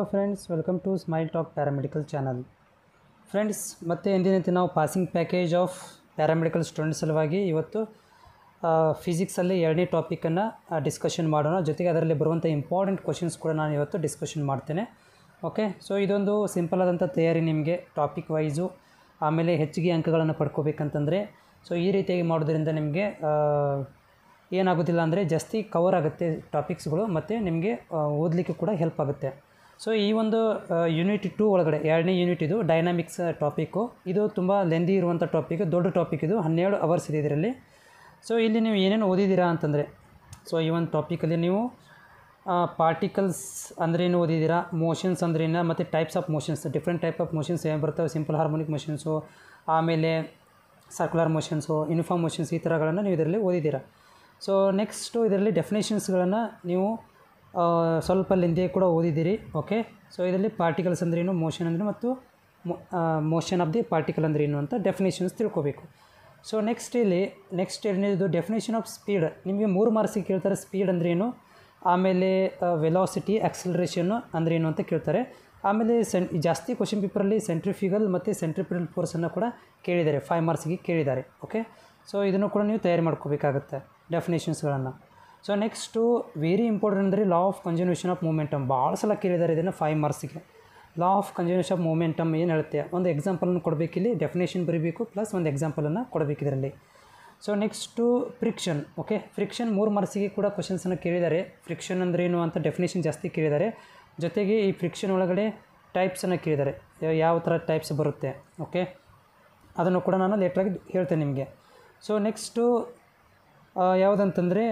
hello friends welcome to smile talk paramedical channel friends ಮತ್ತೆ ಎಂದಿನಂತೆ ನಾವು passing package of paramedical student ಸಲುವಾಗಿ ಇವತ್ತು ಫಿಸಿಕ್ಸಲ್ಲಿ ಎರಡನೇ ಟಾಪಿಕನ್ನು ಡಿಸ್ಕಷನ್ ಮಾಡೋಣ ಜೊತೆಗೆ ಅದರಲ್ಲಿ ಬರುವಂಥ ಇಂಪಾರ್ಟೆಂಟ್ ಕ್ವಶನ್ಸ್ ಕೂಡ ನಾನು ಇವತ್ತು ಡಿಸ್ಕಷನ್ ಮಾಡ್ತೇನೆ ಓಕೆ ಸೊ ಇದೊಂದು ಸಿಂಪಲ್ ಆದಂಥ ತಯಾರಿ ನಿಮಗೆ ಟಾಪಿಕ್ ವೈಸು ಆಮೇಲೆ ಹೆಚ್ಚಿಗೆ ಅಂಕಗಳನ್ನು ಪಡ್ಕೋಬೇಕಂತಂದರೆ ಸೊ ಈ ರೀತಿಯಾಗಿ ಮಾಡೋದ್ರಿಂದ ನಿಮಗೆ ಏನಾಗೋದಿಲ್ಲ ಅಂದರೆ ಜಾಸ್ತಿ ಕವರ್ ಆಗುತ್ತೆ ಟಾಪಿಕ್ಸ್ಗಳು ಮತ್ತು ನಿಮಗೆ ಓದಲಿಕ್ಕೆ ಕೂಡ ಹೆಲ್ಪ್ ಆಗುತ್ತೆ ಸೊ ಈ ಒಂದು ಯೂನಿಟ್ ಟೂ ಒಳಗಡೆ ಎರಡನೇ ಯೂನಿಟ್ ಇದು ಡೈನಾಮಿಕ್ಸ್ ಟಾಪಿಕ್ಕು ಇದು ತುಂಬ ಲೆಂದಿ ಇರುವಂಥ ಟಾಪಿಕ್ ದೊಡ್ಡ ಟಾಪಿಕ್ ಇದು ಹನ್ನೆರಡು ಅವರ್ಸ್ ಇದೆ ಇದರಲ್ಲಿ ಸೊ ಇಲ್ಲಿ ನೀವು ಏನೇನು ಓದಿದ್ದೀರಾ ಅಂತಂದರೆ ಸೊ ಈ ಒಂದು ಟಾಪಿಕಲ್ಲಿ ನೀವು ಪಾರ್ಟಿಕಲ್ಸ್ ಅಂದ್ರೇನು ಓದಿದ್ದೀರಾ ಮೋಷನ್ಸ್ ಅಂದ್ರೇನು ಮತ್ತು types of motions different type of motions ಏನು ಬರ್ತವೆ ಸಿಂಪಲ್ ಹಾರ್ಮೋನಿಕ್ ಮೋಷನ್ಸು ಆಮೇಲೆ ಸರ್ಕ್ಯುಲರ್ ಮೋಷನ್ಸು ಯೂನಿಫಾರ್ಮ್ ಮೋಷನ್ಸ್ ಈ ಥರಗಳನ್ನು ನೀವು ಇದರಲ್ಲಿ ಓದಿದ್ದೀರಾ ಸೊ ನೆಕ್ಸ್ಟು ಇದರಲ್ಲಿ ಡೆಫಿನೇಷನ್ಸ್ಗಳನ್ನು ನೀವು ಸ್ವಲ್ಪ ಲೆಂದಿಯಾಗಿ ಕೂಡ ಓದಿದ್ದೀರಿ ಓಕೆ ಸೊ ಇದರಲ್ಲಿ ಪಾರ್ಟಿಕಲ್ಸ್ ಅಂದ್ರೇನು ಮೋಷನ್ ಅಂದರೆ ಮತ್ತು ಮೋಷನ್ ಆಫ್ ದಿ ಪಾರ್ಟಿಕಲ್ ಅಂದ್ರೆ ಏನು ಅಂತ ಡೆಫಿನೇಷನ್ಸ್ ತಿಳ್ಕೊಬೇಕು ಸೊ ನೆಕ್ಸ್ಟ್ ಇಲ್ಲಿ ನೆಕ್ಸ್ಟ್ ಎರಡನೇದು ಡೆಫಿನೇಷನ್ ಆಫ್ ಸ್ಪೀಡ್ ನಿಮಗೆ ಮೂರು ಮಾರ್ಕ್ಸಿಗೆ ಕೇಳ್ತಾರೆ ಸ್ಪೀಡ್ ಅಂದ್ರೇನು ಆಮೇಲೆ ವೆಲಾಸಿಟಿ ಆಕ್ಸಲರೇಷನ್ನು ಅಂದ್ರೆ ಏನು ಅಂತ ಕೇಳ್ತಾರೆ ಆಮೇಲೆ ಸೆನ್ ಜಾಸ್ತಿ ಕ್ವಶನ್ ಪೇಪರಲ್ಲಿ ಸೆಂಟ್ರಿಫಿಗಲ್ ಮತ್ತು ಸೆಂಟ್ರಿಪಿಟಲ್ ಫೋರ್ಸನ್ನು ಕೂಡ ಕೇಳಿದ್ದಾರೆ ಫೈವ್ ಮಾರ್ಕ್ಸಿಗೆ ಕೇಳಿದ್ದಾರೆ ಓಕೆ ಸೊ ಇದನ್ನು ಕೂಡ ನೀವು ತಯಾರಿ ಮಾಡ್ಕೋಬೇಕಾಗತ್ತೆ ಡೆಫಿನೇಷನ್ಸ್ಗಳನ್ನು ಸೊ ನೆಕ್ಸ್ಟು ವೆರಿ ಇಂಪಾರ್ಟೆಂಟ್ ಅಂದರೆ law of conservation of momentum ಭಾಳ ಸಲ ಕೇಳಿದ್ದಾರೆ ಇದನ್ನು ಫೈವ್ ಮಾರ್ಕ್ಸಿಗೆ law of conservation of momentum ಏನು ಹೇಳುತ್ತೆ ಒಂದು ಎಕ್ಸಾಂಪಲನ್ನು ಕೊಡಬೇಕಿಲ್ಲಿ ಡೆಫಿನೇಷನ್ ಬರೀಬೇಕು ಪ್ಲಸ್ ಒಂದು ಎಕ್ಸಾಂಪಲನ್ನು ಕೊಡಬೇಕು ಇದರಲ್ಲಿ so next friction okay friction ಮೂರು ಮಾರ್ಕ್ಸಿಗೆ ಕೂಡ ಕ್ವಶನ್ಸನ್ನು ಕೇಳಿದ್ದಾರೆ ಫ್ರಿಕ್ಷನ್ ಅಂದ್ರೇನು ಅಂತ ಡೆಫಿನೇಷನ್ ಜಾಸ್ತಿ ಕೇಳಿದ್ದಾರೆ ಜೊತೆಗೆ ಈ ಫ್ರಿಕ್ಷನ್ ಒಳಗಡೆ ಟೈಪ್ಸನ್ನು ಕೇಳಿದ್ದಾರೆ ಯಾವ ಥರ ಟೈಪ್ಸ್ ಬರುತ್ತೆ ಓಕೆ ಅದನ್ನು ಕೂಡ ನಾನು ಲೇಟ್ರಾಗಿ ಹೇಳ್ತೇನೆ ನಿಮಗೆ ಸೊ ನೆಕ್ಸ್ಟು ಯಾವುದಂತಂದರೆ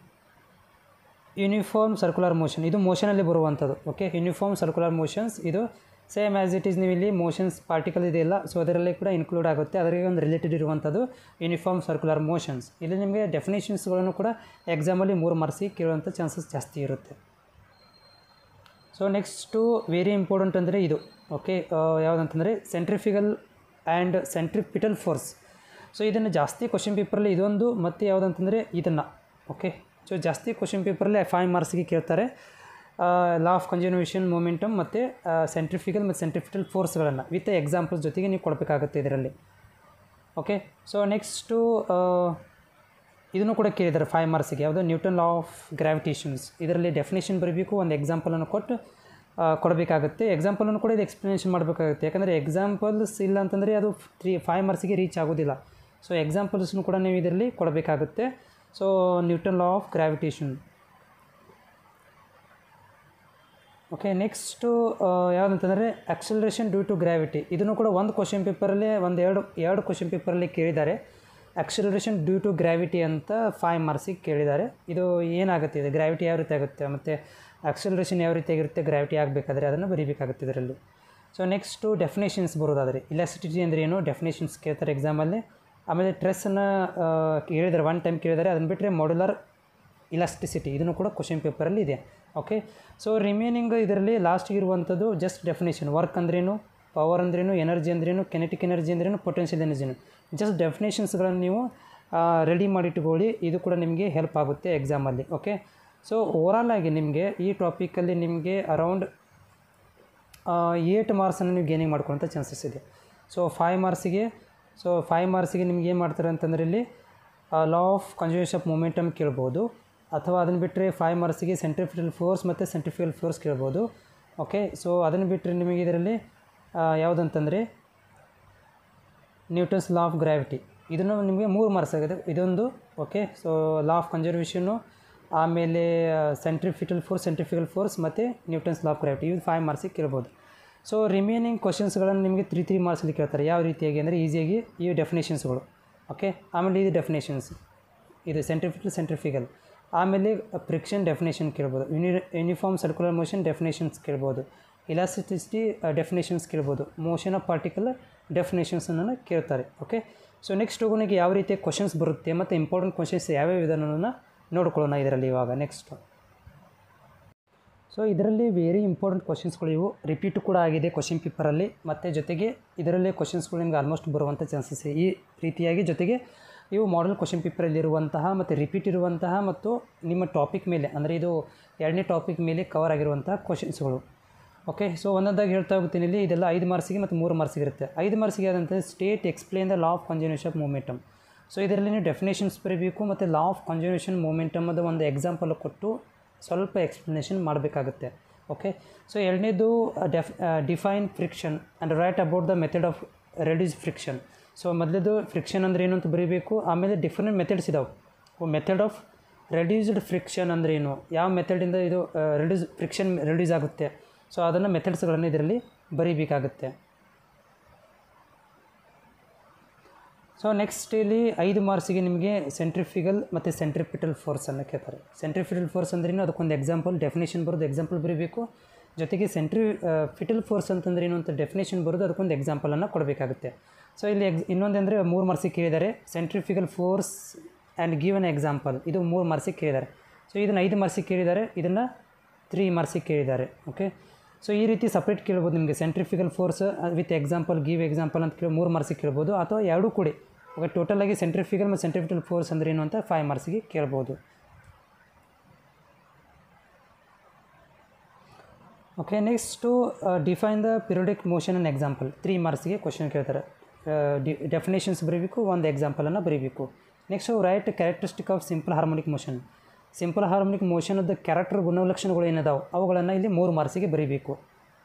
ಯೂನಿಫಾರ್ಮ್ ಸರ್ಕ್ಯುಲರ್ ಮೋಷನ್ ಇದು ಮೋಷನಲ್ಲಿ ಬರುವಂಥದ್ದು ಓಕೆ ಯೂನಿಫಾರ್ಮ್ ಸರ್ಕ್ಯುಲರ್ ಮೋಷನ್ಸ್ ಇದು ಸೇಮ್ ಆ್ಯಸ್ ಇಟ್ ಈಸ್ ನೀವು ಇಲ್ಲಿ ಮೋಷನ್ಸ್ ಪಾರ್ಟಿಕಲ್ ಇದೆಯಲ್ಲ ಸೊ ಅದರಲ್ಲಿ ಕೂಡ ಇನ್ಕ್ಲೂಡ್ ಆಗುತ್ತೆ ಅದರಿಗೆ ಒಂದು ರಿಲೇಟೆಡ್ ಇರುವಂಥದ್ದು ಯೂನಿಫಾರ್ಮ್ ಸರ್ಕ್ಯುಲರ್ ಮೋಷನ್ಸ್ ಇಲ್ಲಿ ನಿಮಗೆ ಡೆಫಿನೇಷನ್ಸ್ಗಳನ್ನು ಕೂಡ ಎಕ್ಸಾಮಲ್ಲಿ ಮೂರು ಮಾರ್ಕ್ಸಿಗೆ ಕೇಳುವಂಥ ಚಾನ್ಸಸ್ ಜಾಸ್ತಿ ಇರುತ್ತೆ ಸೊ ನೆಕ್ಸ್ಟು ವೆರಿ ಇಂಪಾರ್ಟೆಂಟ್ ಅಂದರೆ ಇದು ಓಕೆ ಯಾವುದಂತಂದರೆ centrifugal and centripetal force so ಇದನ್ನು ಜಾಸ್ತಿ ಕ್ವಶನ್ ಪೇಪರಲ್ಲಿ ಇದೊಂದು ಮತ್ತು ಯಾವುದಂತಂದರೆ ಇದನ್ನು ಓಕೆ ಸೊ ಜಾಸ್ತಿ ಕ್ವಶನ್ ಪೇಪರಲ್ಲಿ ಫೈವ್ ಮಾರ್ಕ್ಸಿಗೆ ಕೇಳ್ತಾರೆ ಲಾ ಆಫ್ ಕನ್ಸರ್ವೇಷನ್ ಮೂಮೆಂಟಮ್ ಮತ್ತು ಸೆಂಟ್ರಿಫಿಕಲ್ ಮತ್ತು ಸೆಂಟ್ರಿಫಿಟಲ್ ಫೋರ್ಸ್ಗಳನ್ನು ವಿತ್ ಎಕ್ಸಾಂಪಲ್ಸ್ ಜೊತೆಗೆ ನೀವು ಕೊಡಬೇಕಾಗುತ್ತೆ ಇದರಲ್ಲಿ ಓಕೆ ಸೊ ನೆಕ್ಸ್ಟು ಇದನ್ನು ಕೂಡ ಕೇಳಿದ್ದಾರೆ ಫೈವ್ ಮಾರ್ಕ್ಸಿಗೆ ಯಾವುದೋ ನ್ಯೂಟನ್ ಲಾ ಆಫ್ ಗ್ರಾವಿಟೇಷನ್ಸ್ ಇದರಲ್ಲಿ ಡೆಫಿನೇಷನ್ ಬರೀಬೇಕು ಒಂದು ಎಕ್ಸಾಂಪಲನ್ನು ಕೊಟ್ಟು ಕೊಡಬೇಕಾಗುತ್ತೆ ಎಕ್ಸಾಂಪಲನ್ನು ಕೂಡ ಇದು ಎಕ್ಸ್ಪ್ಲನೇಷನ್ ಮಾಡಬೇಕಾಗುತ್ತೆ ಯಾಕಂದರೆ ಎಕ್ಸಾಂಪಲ್ಸ್ ಇಲ್ಲ ಅಂತಂದರೆ ಅದು ತ್ರೀ ಫೈವ್ ಮಾರ್ಕ್ಸಿಗೆ ರೀಚ್ ಆಗೋದಿಲ್ಲ ಸೊ ಎಕ್ಸಾಂಪಲ್ಸ್ನು ಕೂಡ ನೀವು ಇದರಲ್ಲಿ ಕೊಡಬೇಕಾಗುತ್ತೆ so Newton law of gravitation okay next ಯಾವುದಂತಂದರೆ ಆಕ್ಸಲರೇಷನ್ ಡ್ಯೂ ಟು ಗ್ರಾವಿಟಿ ಇದನ್ನು ಕೂಡ ಒಂದು ಕ್ವಶನ್ ಪೇಪರಲ್ಲಿ ಒಂದು ಎರಡು ಎರಡು ಕ್ವಶನ್ ಪೇಪರಲ್ಲಿ ಕೇಳಿದ್ದಾರೆ ಆಕ್ಸಲರೇಷನ್ ಡ್ಯೂ ಟು ಗ್ರಾವಿಟಿ ಅಂತ ಫೈವ್ ಮಾರ್ಕ್ಸಿಗೆ ಕೇಳಿದ್ದಾರೆ ಇದು ಏನಾಗುತ್ತೆ ಇದು ಗ್ರಾವಿಟಿ ಯಾವ ರೀತಿ ಆಗುತ್ತೆ ಮತ್ತು ಆಕ್ಸಲರೇಷನ್ ಯಾವ ರೀತಿಯಾಗಿರುತ್ತೆ ಗ್ರಾವಿಟಿ ಆಗಬೇಕಾದ್ರೆ ಅದನ್ನು ಬರೀಬೇಕಾಗುತ್ತೆ ಇದರಲ್ಲಿ ಸೊ ನೆಕ್ಸ್ಟು ಡೆಫಿನೇಷನ್ಸ್ ಬರೋದಾದರೆ ಇಲಾಸ್ಟಿಟಿ ಅಂದರೆ ಏನು ಡೆಫಿನೇಷನ್ಸ್ ಕೇಳ್ತಾರೆ ಎಕ್ಸಾಮಲ್ಲಿ ಆಮೇಲೆ ಟ್ರೆಸ್ಸನ್ನು ಕೇಳಿದ್ದಾರೆ ಒನ್ ಟೈಮ್ ಕೇಳಿದ್ದಾರೆ ಅದನ್ನು ಬಿಟ್ಟರೆ ಮಾಡ್ಯುಲರ್ ಇಲಾಸ್ಟಿಸಿಟಿ ಇದನ್ನು ಕೂಡ ಕ್ವಶನ್ ಪೇಪರಲ್ಲಿ ಇದೆ ಓಕೆ ಸೊ ರಿಮೈನಿಂಗ್ ಇದರಲ್ಲಿ ಲಾಸ್ಟಿಗೆ ಇರುವಂಥದ್ದು ಜಸ್ಟ್ ಡೆಫಿನೇಷನ್ ವರ್ಕ್ ಅಂದ್ರೇನು ಪವರ್ ಅಂದ್ರೇನು ಎನರ್ಜಿ ಅಂದ್ರೇನು ಕೆನೆಟಿಕ್ ಎನರ್ಜಿ ಅಂದ್ರೇನು ಪೊಟೆನ್ಷಿಯಲ್ ಎನರ್ಜಿನು ಜಸ್ಟ್ ಡೆಫಿನೇಷನ್ಸ್ಗಳನ್ನು ನೀವು ರೆಡಿ ಮಾಡಿಟ್ಕೊಳ್ಳಿ ಇದು ಕೂಡ ನಿಮಗೆ ಹೆಲ್ಪ್ ಆಗುತ್ತೆ ಎಕ್ಸಾಮಲ್ಲಿ ಓಕೆ ಸೊ ಓವರಾಲ್ ಆಗಿ ನಿಮಗೆ ಈ ಟಾಪಿಕಲ್ಲಿ ನಿಮಗೆ ಅರೌಂಡ್ ಏಟ್ ಮಾರ್ಕ್ಸನ್ನು ನೀವು ಗೇನಿಂಗ್ ಮಾಡ್ಕೊಳ್ಳೋಂಥ ಚಾನ್ಸಸ್ ಇದೆ ಸೊ ಫೈವ್ ಮಾರ್ಕ್ಸಿಗೆ ಸೊ ಫೈವ್ ಮಾರ್ಕ್ಸಿಗೆ ನಿಮ್ಗೆ ಏನು ಮಾಡ್ತಾರೆ ಅಂತಂದರೆ ಇಲ್ಲಿ law of conservation of momentum ಕೇಳ್ಬೋದು ಅಥವಾ ಅದನ್ನು ಬಿಟ್ಟರೆ ಫೈವ್ ಮಾರ್ಕ್ಸಿಗೆ ಸೆಂಟ್ರಿಫಿಟಲ್ ಫೋರ್ಸ್ ಮತ್ತು ಸೆಂಟ್ರಿಫಿಕಲ್ ಫೋರ್ಸ್ ಕೇಳ್ಬೋದು ಓಕೆ ಸೊ ಅದನ್ನು ಬಿಟ್ಟರೆ ನಿಮಗೆ ಇದರಲ್ಲಿ ಯಾವುದಂತಂದರೆ ನ್ಯೂಟನ್ಸ್ ಲಾ ಆಫ್ ಗ್ರಾವಿಟಿ ಇದನ್ನು ನಿಮಗೆ ಮೂರು ಮಾರ್ಕ್ಸ್ ಆಗಿದೆ ಇದೊಂದು ಓಕೆ ಸೊ ಲಾ ಆಫ್ ಕನ್ಸರ್ವೇಷನ್ನು ಆಮೇಲೆ ಸೆಂಟ್ರಿಫಿಟಲ್ ಫೋರ್ಸ್ ಸೆಂಟ್ರಿಫಿಕಲ್ ಫೋರ್ಸ್ ಮತ್ತು ನ್ಯೂಟನ್ಸ್ ಲಾ ಆಫ್ ಗ್ರಾವಿಟಿ ಇದು ಫೈವ್ ಮಾರ್ಕ್ಸಿಗೆ ಕೇಳ್ಬೋದು ಸೊ ರಿಮೈನಿಂಗ್ ಕ್ವಶನ್ಸ್ಗಳನ್ನು ನಿಮಗೆ ತ್ರೀ ತ್ರೀ ಮಾರ್ಕ್ಸಲ್ಲಿ ಕೇಳ್ತಾರೆ ಯಾವ ರೀತಿಯಾಗಿ ಅಂದರೆ ಈಸಿಯಾಗಿ ಈ ಡೆಫಿನೇಷನ್ಸ್ಗಳು ಓಕೆ ಆಮೇಲೆ ಇದು ಡೆಫಿನೇಷನ್ಸ್ ಇದು ಸೆಂಟ್ರಿಫಿಕಲ್ ಸೆಂಟ್ರಿಫಿಕಲ್ ಆಮೇಲೆ ಫ್ರಿಕ್ಷನ್ ಡೆಫಿನೇಷನ್ ಕೇಳ್ಬೋದು uni uniform circular motion definitions ಕೇಳ್ಬೋದು ಇಲಾಸ್ಟಿಸಿಟಿ ಡೆಫಿನೇಷನ್ಸ್ ಕೇಳ್ಬೋದು ಮೋಷನ್ ಆಫ್ ಪಾರ್ಟಿಕಲ್ ಡೆಫಿನೇಷನ್ಸನ್ನು ಕೇಳ್ತಾರೆ ಓಕೆ ಸೊ ನೆಕ್ಸ್ಟ್ ಹೋಗೋನಿಗೆ ಯಾವ ರೀತಿಯ ಕ್ವಶನ್ಸ್ ಬರುತ್ತೆ ಮತ್ತು ಇಂಪಾರ್ಟೆಂಟ್ ಕ್ವಶನ್ಸ್ ಯಾವ್ಯಾವ ವಿಧಾನವನ್ನು ನೋಡ್ಕೊಳ್ಳೋಣ ಇದರಲ್ಲಿ ಇವಾಗ ನೆಕ್ಸ್ಟು ಸೊ ಇದರಲ್ಲಿ ವೆರಿ ಇಂಪಾರ್ಟೆಂಟ್ ಕ್ವಶನ್ಸ್ಗಳು ಇವು ರಿಪೀಟ್ ಕೂಡ ಆಗಿದೆ ಕ್ವಶನ್ ಪೇಪರಲ್ಲಿ ಮತ್ತು ಜೊತೆಗೆ ಇದರಲ್ಲೇ ಕ್ವಶನ್ಸ್ಗಳು ನಿಮ್ಗೆ ಆಲ್ಮೋಸ್ಟ್ ಬರುವಂಥ ಚಾನ್ಸಸ್ ಈ ರೀತಿಯಾಗಿ ಜೊತೆಗೆ ಇವು ಮಾಡಲ್ ಕ್ವಶನ್ ಪೇಪರಲ್ಲಿರುವಂತಹ ಮತ್ತು ರಿಪೀಟ್ ಇರುವಂತಹ ಮತ್ತು ನಿಮ್ಮ ಟಾಪಿಕ್ ಮೇಲೆ ಅಂದರೆ ಇದು ಎರಡನೇ ಟಾಪಿಕ್ ಮೇಲೆ ಕವರ್ ಆಗಿರುವಂತಹ ಕ್ವಶನ್ಸ್ಗಳು ಓಕೆ ಸೊ ಒಂದೊಂದಾಗಿ ಹೇಳ್ತಾ ಹೋಗ್ತೀನಿ ಇಲ್ಲಿ ಇದೆಲ್ಲ ಐದು ಮಾರ್ಕ್ಸಿಗೆ ಮತ್ತು ಮೂರು ಮಾರ್ಕ್ಸಿಗೆ ಇರುತ್ತೆ ಐದು ಮಾರ್ಕ್ಸಿಗೆ ಆದಂಥ state explain the law of conservation of momentum so ಇದರಲ್ಲಿ ನೀವು ಡೆಫಿನೇಷನ್ಸ್ ಬರೀಬೇಕು ಮತ್ತು ಲಾ ಆಫ್ ಕಂಜರ್ವೇಷನ್ ಮೂಮೆಂಟಮ್ ಅದು ಒಂದು ಎಕ್ಸಾಂಪಲ್ ಕೊಟ್ಟು ಸ್ವಲ್ಪ ಎಕ್ಸ್ಪ್ಲನೇಷನ್ ಮಾಡಬೇಕಾಗುತ್ತೆ ಓಕೆ ಸೊ ಎರಡನೇದು def define friction and write about the method of reduce friction so ಮೊದಲೇದು ಫ್ರಿಕ್ಷನ್ ಅಂದರೆ ಏನು ಅಂತ ಬರೀಬೇಕು ಆಮೇಲೆ ಡಿಫ್ರೆಂಟ್ ಮೆಥಡ್ಸ್ ಇದಾವೆ ಮೆಥಡ್ ಆಫ್ ರೆಡ್ಯೂಸ್ಡ್ ಫ್ರಿಕ್ಷನ್ ಅಂದರೆ ಏನು ಯಾವ ಮೆಥಡಿಂದ ಇದು ರೆಡ್ಯೂಸ್ ಫ್ರಿಕ್ಷನ್ ರೆಡ್ಯೂಸ್ ಆಗುತ್ತೆ ಸೊ ಅದನ್ನು ಮೆಥಡ್ಸ್ಗಳನ್ನು ಇದರಲ್ಲಿ ಬರೀಬೇಕಾಗುತ್ತೆ ಸೊ ನೆಕ್ಸ್ಟ್ ಇಲ್ಲಿ ಐದು ಮಾರ್ಕ್ಸಿಗೆ ನಿಮಗೆ ಸೆಂಟ್ರಿಫಿಗಲ್ ಮತ್ತು ಸೆಂಟ್ರಿಪಿಟಲ್ ಫೋರ್ಸನ್ನು ಕೇಳ್ತಾರೆ ಸೆಂಟ್ರಿಫಿಟಲ್ ಫೋರ್ಸ್ ಅಂದ್ರೇನು ಅದಕ್ಕೊಂದು ಎಕ್ಸಾಂಪಲ್ ಡೆಫಿನೇಷನ್ ಬರೋದು ಎಕ್ಸಾಂಪಲ್ ಬರೀಬೇಕು ಜೊತೆಗೆ ಸೆಂಟ್ರಿ ಫಿಟಲ್ ಫೋರ್ಸ್ ಅಂತಂದ್ರೆ ಏನು ಅಂತ ಡೆಫಿನೇಷನ್ ಬರೋದು ಅದಕ್ಕೊಂದು ಎಕ್ಸಾಂಪಲನ್ನು ಕೊಡಬೇಕಾಗುತ್ತೆ ಸೊ ಇಲ್ಲಿ ಎಕ್ಸ್ ಇನ್ನೊಂದಂದರೆ ಮೂರು ಮಾರ್ಕ್ಸಿಗೆ ಕೇಳಿದ್ದಾರೆ centrifugal force and give an example ಇದು ಮೂರು ಮಾರ್ಕ್ಸಿಗೆ ಕೇಳಿದ್ದಾರೆ ಸೊ ಇದನ್ನು ಐದು ಮಾರ್ಕ್ಸಿಗೆ ಕೇಳಿದ್ದಾರೆ ಇದನ್ನು ತ್ರೀ ಮಾರ್ಕ್ಸಿಗೆ ಕೇಳಿದ್ದಾರೆ ಓಕೆ ಸೊ ಈ ರೀತಿ ಸಪ್ರೇಟ್ ಕೇಳ್ಬೋದು ನಿಮಗೆ centrifugal force with example give example ಅಂತ ಕೇಳಿ ಮೂರು ಮಾರ್ಕ್ಸಿಗೆ ಕೇಳ್ಬೋದು ಅಥವಾ ಎರಡೂ ಕೂಡಿ ಓಕೆ ಟೋಟಲಾಗಿ ಸೆಂಟ್ರಿಫಿಕಲ್ ಮತ್ತು ಸೆಂಟ್ರಿಫಿಕಲ್ ಫೋರ್ಸ್ ಅಂದ್ರೆ ಏನು ಅಂತ ಫೈವ್ ಮಾರ್ಕ್ಸಿಗೆ ಕೇಳ್ಬೋದು okay next define the periodic motion and example three ಮಾರ್ಕ್ಸ್ಗೆ ಕ್ವಶನ್ ಕೇಳ್ತಾರೆ ಡಿ ಡೆಫಿನೇಷನ್ಸ್ ಬರೀಬೇಕು ಒಂದು ಎಕ್ಸಾಂಪಲನ್ನು ಬರೀಬೇಕು next write characteristic of simple harmonic motion simple harmonic ಮೋಷನದ ಕ್ಯಾರೆಕ್ಟರ್ ಗುಣಲಕ್ಷಣಗಳು ಏನಿದಾವೆ ಅವುಗಳನ್ನು ಇಲ್ಲಿ ಮೂರು ಮಾರ್ಕ್ಸಿಗೆ ಬರೀಬೇಕು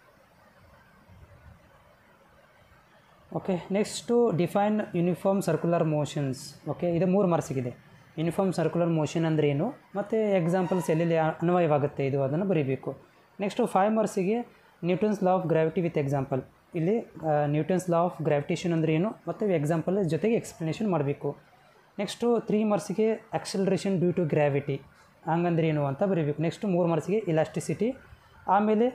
okay next define uniform circular motions okay ಇದು ಮೂರು ಮಾರ್ಕ್ಸಿಗಿದೆ ಯೂನಿಫಾರ್ಮ್ ಸರ್ಕ್ಯುಲರ್ ಮೋಷನ್ ಅಂದರೆ ಏನು ಮತ್ತು ಎಕ್ಸಾಂಪಲ್ಸ್ ಎಲ್ಲೆಲ್ಲಿ ಅನ್ವಯವಾಗುತ್ತೆ ಇದು ಅದನ್ನು ಬರೀಬೇಕು ನೆಕ್ಸ್ಟು ಫೈವ್ ಮಾರ್ಕ್ಸಿಗೆ Newton's law of gravity with example ಇಲ್ಲಿ ನ್ಯೂಟನ್ಸ್ ಲಾ ಆಫ್ ಗ್ರಾವಿಟೇಷನ್ ಅಂದರೆ ಏನು ಮತ್ತು ಎಕ್ಸಾಂಪಲ್ ಜೊತೆಗೆ ಎಕ್ಸ್ಪ್ಲನೇಷನ್ ಮಾಡಬೇಕು ನೆಕ್ಸ್ಟು ತ್ರೀ ಮಾರ್ಕ್ಸಿಗೆ ಆಕ್ಸಲರೇಷನ್ ಡ್ಯೂ ಟು ಗ್ರಾವಿಟಿ ಹಂಗಂದ್ರೆ ಏನು ಅಂತ ಬರೀಬೇಕು ನೆಕ್ಸ್ಟು ಮೂರು ಮಾರ್ಕ್ಸಿಗೆ ಇಲಾಸ್ಟಿಸಿಟಿ ಆಮೇಲೆ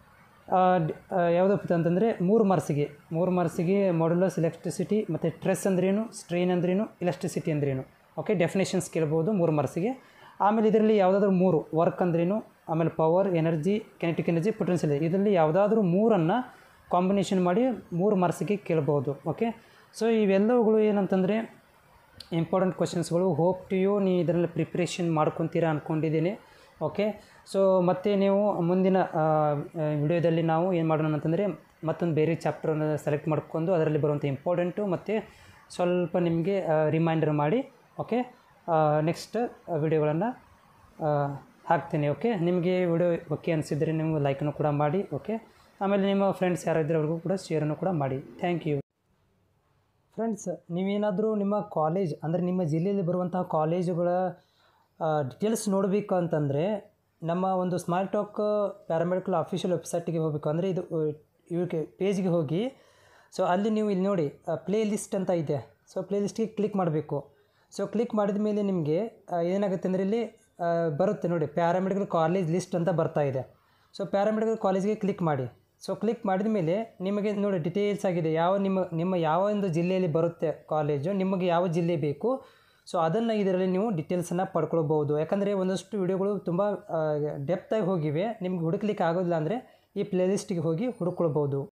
ಯಾವುದಪ್ಪ ಅಂತಂದರೆ ಮೂರು ಮಾರ್ಕ್ಸಿಗೆ ಮೂರು ಮಾರ್ಕ್ಸಿಗೆ ಮಾಡ್ಯುಲಸ್ ಎಲೆಕ್ಟ್ರಿಸಿಟಿ ಮತ್ತು ಟ್ರೆಸ್ ಅಂದ್ರೇನು ಸ್ಟ್ರೈನ್ ಅಂದ್ರೇನು ಇಲೆಕ್ಟ್ರಿಸಿಟಿ ಅಂದ್ರೇನು ಓಕೆ ಡೆಫಿನೇಷನ್ಸ್ ಕೇಳ್ಬೋದು ಮೂರು ಮಾರ್ಕ್ಸಿಗೆ ಆಮೇಲೆ ಇದರಲ್ಲಿ ಯಾವುದಾದ್ರೂ ಮೂರು ವರ್ಕ್ ಅಂದ್ರೇನು ಆಮೇಲೆ power energy kinetic energy potential ಇದರಲ್ಲಿ ಯಾವುದಾದ್ರೂ ಮೂರನ್ನು ಕಾಂಬಿನೇಷನ್ ಮಾಡಿ ಮೂರು ಮಾರ್ಕ್ಸಿಗೆ ಕೇಳ್ಬೋದು ಓಕೆ ಸೊ ಇವೆಲ್ಲವುಗಳು ಏನಂತಂದರೆ ಇಂಪಾರ್ಟೆಂಟ್ ಕ್ವಶನ್ಸ್ಗಳು ಹೋಪ್ ಟು ಯು ನೀವು ಇದರಲ್ಲಿ ಪ್ರಿಪ್ರೇಷನ್ ಮಾಡ್ಕೊತೀರಾ ಅಂದ್ಕೊಂಡಿದ್ದೀನಿ ಓಕೆ ಸೊ ಮತ್ತೆ ನೀವು ಮುಂದಿನ ವಿಡಿಯೋದಲ್ಲಿ ನಾವು ಏನು ಮಾಡೋಣ ಅಂತಂದರೆ ಮತ್ತೊಂದು ಬೇರೆ ಚಾಪ್ಟರನ್ನು ಸೆಲೆಕ್ಟ್ ಮಾಡ್ಕೊಂಡು ಅದರಲ್ಲಿ ಬರುವಂಥ ಇಂಪಾರ್ಟೆಂಟು ಮತ್ತು ಸ್ವಲ್ಪ ನಿಮಗೆ ರಿಮೈಂಡರ್ ಮಾಡಿ ಓಕೆ ನೆಕ್ಸ್ಟ್ ವಿಡಿಯೋಗಳನ್ನು ಹಾಕ್ತೀನಿ ಓಕೆ ನಿಮಗೆ ವಿಡಿಯೋ ಓಕೆ ಅನಿಸಿದರೆ ನಿಮಗೆ ಲೈಕನ್ನು ಕೂಡ ಮಾಡಿ ಓಕೆ ಆಮೇಲೆ ನಿಮ್ಮ ಫ್ರೆಂಡ್ಸ್ ಯಾರಿದ್ದರೆ ಅವ್ರಿಗೂ ಕೂಡ ಶೇರನ್ನು ಕೂಡ ಮಾಡಿ ಥ್ಯಾಂಕ್ ಯು ಫ್ರೆಂಡ್ಸ್ ನೀವೇನಾದರೂ ನಿಮ್ಮ ಕಾಲೇಜ್ ಅಂದರೆ ನಿಮ್ಮ ಜಿಲ್ಲೆಯಲ್ಲಿ ಬರುವಂತಹ ಕಾಲೇಜುಗಳ ಡಿಟೇಲ್ಸ್ ನೋಡಬೇಕು ಅಂತಂದರೆ ನಮ್ಮ ಒಂದು ಸ್ಮಾರ್ಟ್ ಟಾಕ್ ಪ್ಯಾರಾಮೆಡಿಕಲ್ ಅಫಿಷಿಯಲ್ ವೆಬ್ಸೈಟಿಗೆ ಹೋಗಬೇಕು ಅಂದರೆ ಇದು ಇವಕ್ಕೆ ಪೇಜ್ಗೆ ಹೋಗಿ ಸೊ ಅಲ್ಲಿ ನೀವು ಇಲ್ಲಿ ನೋಡಿ ಪ್ಲೇ ಲಿಸ್ಟ್ ಅಂತ ಇದೆ ಸೊ ಪ್ಲೇ ಲಿಸ್ಟಿಗೆ ಕ್ಲಿಕ್ ಮಾಡಬೇಕು ಸೊ ಕ್ಲಿಕ್ ಮಾಡಿದ ಮೇಲೆ ನಿಮಗೆ ಏನಾಗುತ್ತೆ ಅಂದರೆ ಇಲ್ಲಿ ಬರುತ್ತೆ ನೋಡಿ ಪ್ಯಾರಾಮೆಡಿಕಲ್ ಕಾಲೇಜ್ ಲಿಸ್ಟ್ ಅಂತ ಬರ್ತಾ ಇದೆ ಸೊ ಪ್ಯಾರಾಮೆಡಿಕಲ್ ಕಾಲೇಜ್ಗೆ ಕ್ಲಿಕ್ ಮಾಡಿ ಸೊ ಕ್ಲಿಕ್ ಮಾಡಿದ ಮೇಲೆ ನಿಮಗೆ ನೋಡಿ ಡಿಟೇಲ್ಸ್ ಆಗಿದೆ ಯಾವ ನಿಮ್ಮ ನಿಮ್ಮ ಯಾವ ಒಂದು ಜಿಲ್ಲೆಯಲ್ಲಿ ಬರುತ್ತೆ ಕಾಲೇಜು ನಿಮಗೆ ಯಾವ ಜಿಲ್ಲೆ ಬೇಕು ಸೊ ಅದನ್ನು ಇದರಲ್ಲಿ ನೀವು ಡಿಟೇಲ್ಸನ್ನು ಪಡ್ಕೊಳ್ಬೋದು ಯಾಕಂದರೆ ಒಂದಷ್ಟು ವಿಡಿಯೋಗಳು ತುಂಬ ಡೆಪ್ತಾಗಿ ಹೋಗಿವೆ ನಿಮ್ಗೆ ಹುಡುಕ್ಲಿಕ್ಕೆ ಆಗೋದಿಲ್ಲ ಅಂದರೆ ಈ ಪ್ಲೇಲಿಸ್ಟಿಗೆ ಹೋಗಿ ಹುಡುಕೊಳ್ಬೋದು